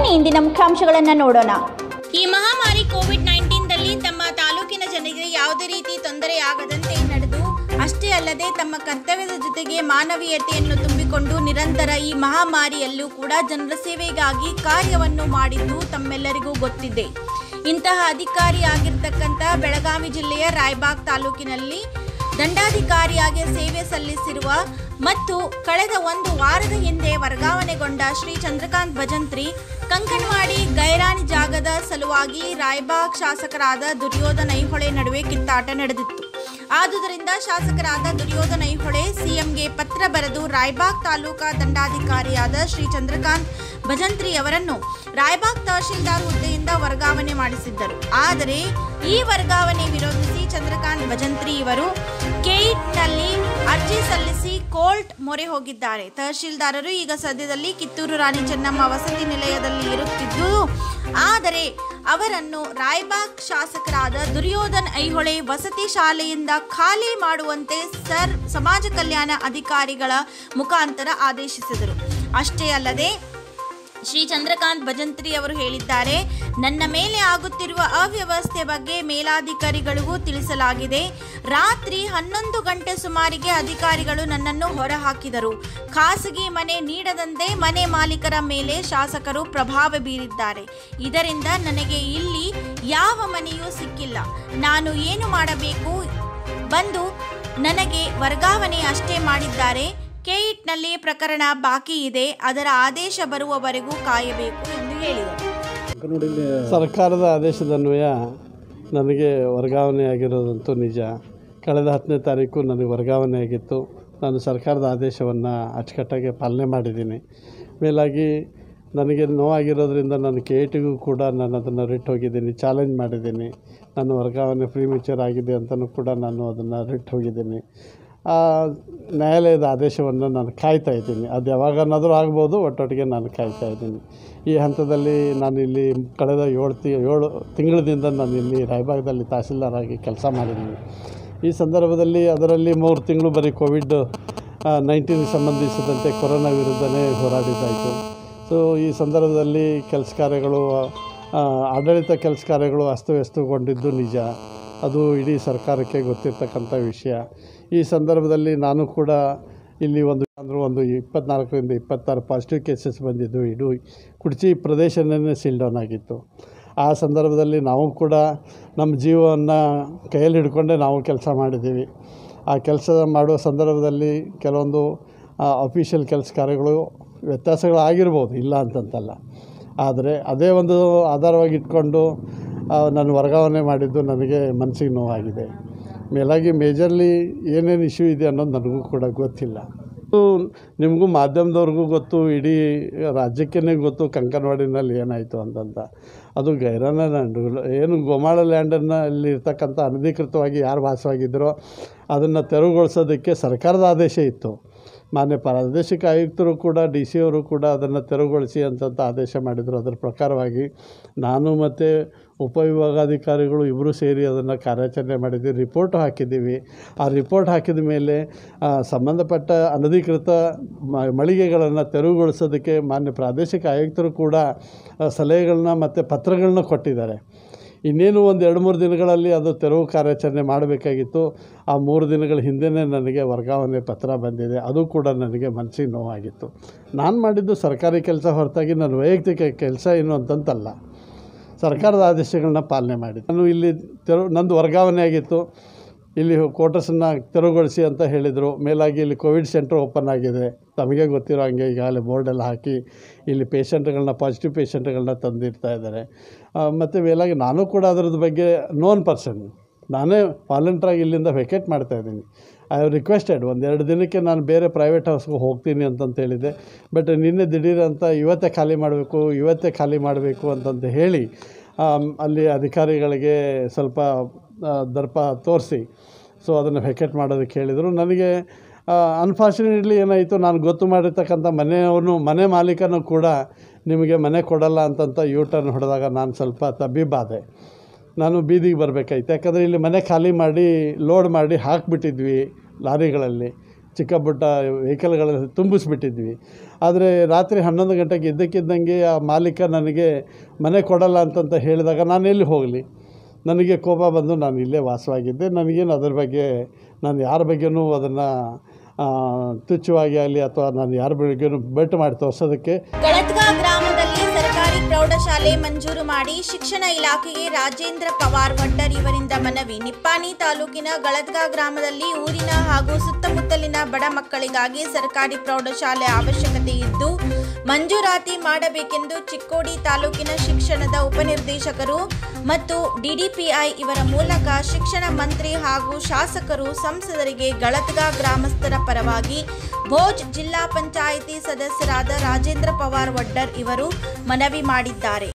ಬನ್ನಿ ಇಂದಿನ ಮುಖ್ಯಾಂಶಗಳನ್ನು ನೋಡೋಣ ಈ ಮಹಾಮಾರಿ ಕೋವಿಡ್ ನೈನ್ಟೀನ್ದಲ್ಲಿ ತಮ್ಮ ತಾಲೂಕಿನ ಜನರಿಗೆ ಯಾವುದೇ ರೀತಿ ತೊಂದರೆಯಾಗದಂತೆ ನಡೆದು ಅಷ್ಟೇ ಅಲ್ಲದೆ ತಮ್ಮ ಕರ್ತವ್ಯದ ಜೊತೆಗೆ ಮಾನವೀಯತೆಯನ್ನು ತುಂಬಿಕೊಂಡು ನಿರಂತರ ಈ ಮಹಾಮಾರಿಯಲ್ಲೂ ಕೂಡ ಜನರ ಸೇವೆಗಾಗಿ ಕಾರ್ಯವನ್ನು ಮಾಡಿದ್ದು ತಮ್ಮೆಲ್ಲರಿಗೂ ಗೊತ್ತಿದೆ ಇಂತಹ ಅಧಿಕಾರಿಯಾಗಿರ್ತಕ್ಕಂಥ ಬೆಳಗಾವಿ ಜಿಲ್ಲೆಯ ರಾಯಬಾಗ್ ತಾಲೂಕಿನಲ್ಲಿ ದಂಡಾಧಿಕಾರಿಯಾಗಿ ಸೇವೆ ಸಲ್ಲಿಸಿರುವ ಮತ್ತು ಕಳೆದ ಒಂದು ವಾರದ ಹಿಂದೆ ವರ್ಗಾವಣೆಗೊಂಡ ಶ್ರೀ ಚಂದ್ರಕಾಂತ್ ಭಜಂತ್ರಿ ಕಂಕಣವಾಡಿ ಗೈರಾಣಿ ಜಾಗದ ಸಲುವಾಗಿ ರಾಯಬಾಗ್ ಶಾಸಕರಾದ ದುರ್ಯೋಧನ ಐಹೊಳೆ ನಡುವೆ ಕಿತ್ತಾಟ ನಡೆದಿತ್ತು ಆದುದರಿಂದ ಶಾಸಕರಾದ ದುರ್ಯೋಧನ ಐಹೊಳೆ ಸಿಎಂಗೆ ಪತ್ರ ಬರೆದು ರಾಯಬಾಗ್ ತಾಲೂಕಾ ದಂಡಾಧಿಕಾರಿಯಾದ ಶ್ರೀ ಚಂದ್ರಕಾಂತ್ ಭಜಂತ್ರಿ ಅವರನ್ನು ರಾಯಬಾಗ್ ತಹಶೀಲ್ದಾರ್ ಹುದ್ದೆಯಿಂದ ವರ್ಗಾವಣೆ ಮಾಡಿಸಿದ್ದರು ಆದರೆ ಈ ವರ್ಗಾವಣೆ ವಿರೋಧಿಸಿ ಚಂದ್ರಕಾಂತ್ ಭಜಂತ್ರಿ ಇವರು ಕೆಇಟ್ನಲ್ಲಿ ಅರ್ಜಿ ಸಲ್ಲಿಸಿ ಕೋರ್ಟ್ ಮೊರೆ ಹೋಗಿದ್ದಾರೆ ತಹಶೀಲ್ದಾರರು ಈಗ ಸದ್ಯದಲ್ಲಿ ಕಿತ್ತೂರು ರಾಣಿ ಚೆನ್ನಮ್ಮ ವಸತಿ ನಿಲಯದಲ್ಲಿ ಇರುತ್ತಿದ್ದು ಆದರೆ ಅವರನ್ನು ರಾಯಬಾಗ್ ಶಾಸಕರಾದ ದುರ್ಯೋಧನ್ ಐಹೊಳೆ ವಸತಿ ಶಾಲೆಯಿಂದ ಖಾಲಿ ಮಾಡುವಂತೆ ಸರ್ ಸಮಾಜ ಕಲ್ಯಾಣ ಅಧಿಕಾರಿಗಳ ಮುಖಾಂತರ ಆದೇಶಿಸಿದರು ಅಷ್ಟೇ ಅಲ್ಲದೆ ಶ್ರೀ ಚಂದ್ರಕಾಂತ್ ಭಜಂತ್ರಿ ಅವರು ಹೇಳಿದ್ದಾರೆ ನನ್ನ ಮೇಲೆ ಆಗುತ್ತಿರುವ ಅವ್ಯವಸ್ಥೆ ಬಗ್ಗೆ ಮೇಲಾಧಿಕಾರಿಗಳಿಗೂ ತಿಳಿಸಲಾಗಿದೆ ರಾತ್ರಿ ಹನ್ನೊಂದು ಗಂಟೆ ಸುಮಾರಿಗೆ ಅಧಿಕಾರಿಗಳು ನನ್ನನ್ನು ಹೊರಹಾಕಿದರು ಖಾಸಗಿ ಮನೆ ನೀಡದಂತೆ ಮನೆ ಮಾಲೀಕರ ಮೇಲೆ ಶಾಸಕರು ಪ್ರಭಾವ ಬೀರಿದ್ದಾರೆ ಇದರಿಂದ ನನಗೆ ಇಲ್ಲಿ ಯಾವ ಮನೆಯೂ ಸಿಕ್ಕಿಲ್ಲ ನಾನು ಏನು ಮಾಡಬೇಕು ಬಂದು ನನಗೆ ವರ್ಗಾವಣೆ ಅಷ್ಟೇ ಮಾಡಿದ್ದಾರೆ ಕೆಇಟ್ನಲ್ಲಿ ಪ್ರಕರಣ ಬಾಕಿ ಇದೆ ಅದರ ಆದೇಶ ಬರುವವರೆಗೂ ಕಾಯಬೇಕು ಎಂದು ಹೇಳಿದರು ಸರ್ಕಾರದ ಆದೇಶದನ್ವಯ ನನಗೆ ವರ್ಗಾವಣೆ ಆಗಿರೋದಂತೂ ನಿಜ ಕಳೆದ ಹತ್ತನೇ ತಾರೀಕು ನನಗೆ ವರ್ಗಾವಣೆ ಆಗಿತ್ತು ನಾನು ಸರ್ಕಾರದ ಆದೇಶವನ್ನು ಅಚ್ಚುಕಟ್ಟಾಗಿ ಪಾಲನೆ ಮಾಡಿದ್ದೀನಿ ಮೇಲಾಗಿ ನನಗೆ ನೋವಾಗಿರೋದ್ರಿಂದ ನಾನು ಕೆ ಟಿಗೂ ಕೂಡ ನಾನು ಅದನ್ನು ರಿಟ್ ಹೋಗಿದ್ದೀನಿ ಚಾಲೆಂಜ್ ಮಾಡಿದ್ದೀನಿ ನನ್ನ ವರ್ಗಾವಣೆ ಫ್ರೀ ಮೆಚೂರ್ ಆಗಿದೆ ಅಂತಲೂ ಕೂಡ ನಾನು ಅದನ್ನು ರಿಟ್ ಹೋಗಿದ್ದೀನಿ ಆ ನ್ಯಾಯಾಲಯದ ಆದೇಶವನ್ನು ನಾನು ಕಾಯ್ತಾ ಇದ್ದೀನಿ ಅದು ಯಾವಾಗನಾದರೂ ಆಗ್ಬೋದು ಒಟ್ಟೊಟ್ಟಿಗೆ ನಾನು ಕಾಯ್ತಾ ಇದ್ದೀನಿ ಈ ಹಂತದಲ್ಲಿ ನಾನು ಇಲ್ಲಿ ಕಳೆದ ಏಳು ತಿ ಏಳು ತಿಂಗಳಿಂದ ನಾನು ಇಲ್ಲಿ ರಾಯಬಾಗದಲ್ಲಿ ತಹಸೀಲ್ದಾರ್ ಆಗಿ ಕೆಲಸ ಮಾಡಿದ್ದೀನಿ ಈ ಸಂದರ್ಭದಲ್ಲಿ ಅದರಲ್ಲಿ ಮೂರು ತಿಂಗಳು ಬರೀ ಕೋವಿಡ್ ನೈನ್ಟೀನ್ಗೆ ಸಂಬಂಧಿಸಿದಂತೆ ಕೊರೋನಾ ವಿರುದ್ಧನೇ ಹೋರಾಡಿದ್ದಾಯಿತು ಸೊ ಈ ಸಂದರ್ಭದಲ್ಲಿ ಕೆಲಸ ಕಾರ್ಯಗಳು ಆ, ಆಡಳಿತ ಕೆಲಸ ಕಾರ್ಯಗಳು ಅಸ್ತವ್ಯಸ್ತಗೊಂಡಿದ್ದು ನಿಜ ಅದು ಇಡೀ ಸರ್ಕಾರಕ್ಕೆ ಗೊತ್ತಿರ್ತಕ್ಕಂಥ ವಿಷಯ ಈ ಸಂದರ್ಭದಲ್ಲಿ ನಾನು ಕೂಡ ಇಲ್ಲಿ ಒಂದು ಅಂದ್ರೆ ಒಂದು ಇಪ್ಪತ್ನಾಲ್ಕರಿಂದ ಇಪ್ಪತ್ತಾರು ಪಾಸಿಟಿವ್ ಕೇಸಸ್ ಬಂದಿದ್ದು ಇಡೀ ಕುಡ್ಚಿ ಪ್ರದೇಶನೇ ಸೀಲ್ ಡೌನ್ ಆಗಿತ್ತು ಆ ಸಂದರ್ಭದಲ್ಲಿ ನಾವು ಕೂಡ ನಮ್ಮ ಜೀವವನ್ನು ಕೈಯಲ್ಲಿ ಹಿಡ್ಕೊಂಡೇ ನಾವು ಕೆಲಸ ಮಾಡಿದ್ದೀವಿ ಆ ಕೆಲಸ ಮಾಡುವ ಸಂದರ್ಭದಲ್ಲಿ ಕೆಲವೊಂದು ಅಫಿಷಿಯಲ್ ಕೆಲಸ ಕಾರ್ಯಗಳು ವ್ಯತ್ಯಾಸಗಳು ಆಗಿರ್ಬೋದು ಇಲ್ಲ ಅಂತಂತಲ್ಲ ಆದರೆ ಅದೇ ಒಂದು ಆಧಾರವಾಗಿ ಇಟ್ಕೊಂಡು ಆ, ನಾನು ವರ್ಗಾವಣೆ ಮಾಡಿದ್ದು ನನಗೆ ಮನಸ್ಸಿಗೆ ನೋವಾಗಿದೆ ಮೇಲಾಗಿ ಮೇಜರ್ಲಿ ಏನೇನು ಇಶ್ಯೂ ಇದೆ ಅನ್ನೋದು ನನಗೂ ಕೂಡ ಗೊತ್ತಿಲ್ಲ ಇದು ನಿಮಗೂ ಮಾಧ್ಯಮದವ್ರಿಗೂ ಗೊತ್ತು ಇಡೀ ರಾಜ್ಯಕ್ಕೇ ಗೊತ್ತು ಕಂಕನವಾಡಿನಲ್ಲಿ ಏನಾಯಿತು ಅಂತಂತ ಅದು ಗೈರಾನ ಲ್ಯಾಂಡ್ ಏನು ಗೋಮಾಳ ಲ್ಯಾಂಡನ್ನು ಇರ್ತಕ್ಕಂಥ ಅನಧಿಕೃತವಾಗಿ ಯಾರು ವಾಸವಾಗಿದ್ದರೋ ಅದನ್ನು ತೆರವುಗೊಳಿಸೋದಕ್ಕೆ ಸರ್ಕಾರದ ಆದೇಶ ಇತ್ತು ಮಾನ್ಯ ಪ್ರಾದೇಶಿಕ ಆಯುಕ್ತರು ಕೂಡ ಡಿ ಸಿ ಅವರು ಕೂಡ ಅದನ್ನು ತೆರವುಗೊಳಿಸಿ ಅಂತಂತ ಆದೇಶ ಮಾಡಿದರು ಅದರ ಪ್ರಕಾರವಾಗಿ ನಾನು ಮತ್ತು ಉಪವಿಭಾಗಾಧಿಕಾರಿಗಳು ಇಬ್ಬರು ಸೇರಿ ಅದನ್ನು ಕಾರ್ಯಾಚರಣೆ ಮಾಡಿದ್ವಿ ರಿಪೋರ್ಟ್ ಹಾಕಿದ್ದೀವಿ ಆ ರಿಪೋರ್ಟ್ ಹಾಕಿದ ಮೇಲೆ ಆ, ಸಂಬಂಧಪಟ್ಟ ಅನಧಿಕೃತ ಮ- ಮಳಿಗೆಗಳನ್ನು ತೆರವುಗೊಳಿಸೋದಕ್ಕೆ ಮಾನ್ಯ ಪ್ರಾದೇಶಿಕ ಆಯುಕ್ತರು ಕೂಡ ಆ, ಸಲಹೆಗಳನ್ನ ಮತ್ತು ಪತ್ರಗಳನ್ನ ಕೊಟ್ಟಿದ್ದಾರೆ ಇನ್ನೇನು ಒಂದು ಎರಡು ಮೂರು ದಿನಗಳಲ್ಲಿ ಅದು ತೆರವು ಕಾರ್ಯಾಚರಣೆ ಮಾಡಬೇಕಾಗಿತ್ತು ಆ ಮೂರು ದಿನಗಳ ಹಿಂದೆಯೇ ನನಗೆ ವರ್ಗಾವಣೆ ಪತ್ರ ಬಂದಿದೆ ಅದು ಕೂಡ ನನಗೆ ಮನಸ್ಸಿಗೆ ನೋವಾಗಿತ್ತು ನಾನು ಮಾಡಿದ್ದು ಸರ್ಕಾರಿ ಕೆಲಸ ಹೊರತಾಗಿ ನನ್ನ ವೈಯಕ್ತಿಕ ಕೆಲಸ ಏನು ಅಂತಂತಲ್ಲ ಸರ್ಕಾರದ ಆದೇಶಗಳನ್ನ ಪಾಲನೆ ಮಾಡಿದ್ದೆ ನಾನು ಇಲ್ಲಿ ತೆರವು ನಂದು ವರ್ಗಾವಣೆ ಆಗಿತ್ತು ಇಲ್ಲಿ ಕ್ವಾರ್ಟರ್ಸನ್ನು ತೆರವುಗೊಳಿಸಿ ಅಂತ ಹೇಳಿದರು ಮೇಲಾಗಿ ಇಲ್ಲಿ ಕೋವಿಡ್ ಸೆಂಟರ್ ಓಪನ್ ಆಗಿದೆ ತಮಗೆ ಗೊತ್ತಿರೋ ಹಂಗೆ ಈಗಾಗಲೇ ಬೋರ್ಡೆಲ್ಲ ಹಾಕಿ ಇಲ್ಲಿ ಪೇಷಂಟ್ಗಳನ್ನ ಪಾಸಿಟಿವ್ ಪೇಷಂಟ್ಗಳನ್ನ ತಂದಿರ್ತಾ ಇದ್ದಾರೆ ಮತ್ತು ಮೇಲಾಗಿ ನಾನು ಕೂಡ ಅದರದ್ದು ಬಗ್ಗೆ ನೋನ್ ಪರ್ಸನ್ ನಾನೇ ವಾಲಂಟ್ರಾಗಿ ಇಲ್ಲಿಂದ ವೆಕೇಟ್ ಮಾಡ್ತಾ ಇದ್ದೀನಿ ಐ ಹ್ಯಾವ್ ರಿಕ್ವೆಸ್ಟೆಡ್ ಒಂದೆರಡು ದಿನಕ್ಕೆ ನಾನು ಬೇರೆ ಪ್ರೈವೇಟ್ ಹೌಸ್ಗೆ ಹೋಗ್ತೀನಿ ಅಂತಂತ ಹೇಳಿದೆ ಬಟ್ ನಿನ್ನೆ ದಿಢೀರ್ ಅಂತ ಇವತ್ತೇ ಖಾಲಿ ಮಾಡಬೇಕು ಇವತ್ತೇ ಖಾಲಿ ಮಾಡಬೇಕು ಅಂತಂತ ಹೇಳಿ ಆಮ್, ಅಲ್ಲಿ ಅಧಿಕಾರಿಗಳಿಗೆ ಸ್ವಲ್ಪ ಆ, ದರ್ಪ ತೋರಿಸಿ ಸೊ ಅದನ್ನು ವೆಕೇಟ್ ಮಾಡೋದಕ್ಕೆ ಹೇಳಿದರು ನನಗೆ ಅನ್ಫಾರ್ಚುನೇಟ್ಲಿ ಏನಾಯಿತು ನಾನು ಗೊತ್ತು ಮಾಡಿರ್ತಕ್ಕಂಥ ಮನೆಯವನು ಮನೆ ಮಾಲೀಕನೂ ಕೂಡ ನಿಮಗೆ ಮನೆ ಕೊಡಲ್ಲ ಅಂತಂತ ಯೂ ಟರ್ನ್ ಹೊಡೆದಾಗ ನಾನು ಸ್ವಲ್ಪ ತಬ್ಬಿಬ್ಬಾದೆ ನಾನು ಬೀದಿಗೆ ಬರಬೇಕಾಯ್ತು ಯಾಕಂದರೆ ಇಲ್ಲಿ ಮನೆ ಖಾಲಿ ಮಾಡಿ ಲೋಡ್ ಮಾಡಿ ಹಾಕಿಬಿಟ್ಟಿದ್ವಿ ಲಾರಿಗಳಲ್ಲಿ ಚಿಕ್ಕ ಪುಟ್ಟ ವೆಹಿಕಲ್ಗಳಲ್ಲಿ ತುಂಬಿಸ್ಬಿಟ್ಟಿದ್ವಿ ಆದರೆ ರಾತ್ರಿ ಹನ್ನೊಂದು ಗಂಟೆಗೆ ಇದ್ದಕ್ಕಿದ್ದಂಗೆ ಆ ಮಾಲೀಕ ನನಗೆ ಮನೆ ಕೊಡಲ್ಲ ಅಂತಂತ ಹೇಳಿದಾಗ ನಾನು ಎಲ್ಲಿ ಹೋಗಲಿ ನನಗೆ ಕೋಪ ಬಂದು ನಾನು ಇಲ್ಲೇ ವಾಸವಾಗಿದ್ದೆ ನನಗೇನು ಅದ್ರ ಬಗ್ಗೆ ನಾನು ಯಾರ ಬಗ್ಗೆನೂ ಅದನ್ನು ತುಚ್ಛವಾಗಿ ಆಗಲಿ ಅಥವಾ ನಾನು ಯಾರ ಬಗ್ಗೆನೂ ಬೆಟ್ಟು ಮಾಡಿ ತೋರಿಸೋದಕ್ಕೆ ಗಳತ್ಗಾ ಗ್ರಾಮದಲ್ಲಿ ಸರ್ಕಾರಿ ಪ್ರೌಢಶಾಲೆ ಮಂಜೂರು ಮಾಡಿ ಶಿಕ್ಷಣ ಇಲಾಖೆಗೆ ರಾಜೇಂದ್ರ ಪವಾರ್ ವಡ್ಡರ್ ಇವರಿಂದ ಮನವಿ ನಿಪ್ಪಾಣಿ ತಾಲೂಕಿನ ಗಳತ್ಗಾ ಗ್ರಾಮದಲ್ಲಿ ಊರಿನ ಹಾಗೂ ಸುತ್ತಮುತ್ತಲಿನ ಬಡ ಮಕ್ಕಳಿಗಾಗಿ ಸರ್ಕಾರಿ ಪ್ರೌಢಶಾಲೆ ಅವಶ್ಯಕತೆ ಇದ್ದು ಮಂಜೂರಾತಿ ಮಾಡಬೇಕೆಂದು ಚಿಕ್ಕೋಡಿ ತಾಲೂಕಿನ ಶಿಕ್ಷಣದ ಉಪನಿರ್ದೇಶಕರು ಮತ್ತು ಡಿಡಿಪಿಐ ಇವರ ಮೂಲಕ ಶಿಕ್ಷಣ ಮಂತ್ರಿ ಹಾಗೂ ಶಾಸಕರು ಸಂಸದರಿಗೆ ಗಳತ್ಗಾ ಗ್ರಾಮಸ್ಥರ ಪರವಾಗಿ ಭೋಜ್ ಜಿಲ್ಲಾ ಪಂಚಾಯಿತಿ ಸದಸ್ಯರಾದ ರಾಜೇಂದ್ರ ಪವಾರ್ ವಡ್ಡರ್ ಇವರು ಮನವಿ ಮಾಡಿದ್ದಾರೆ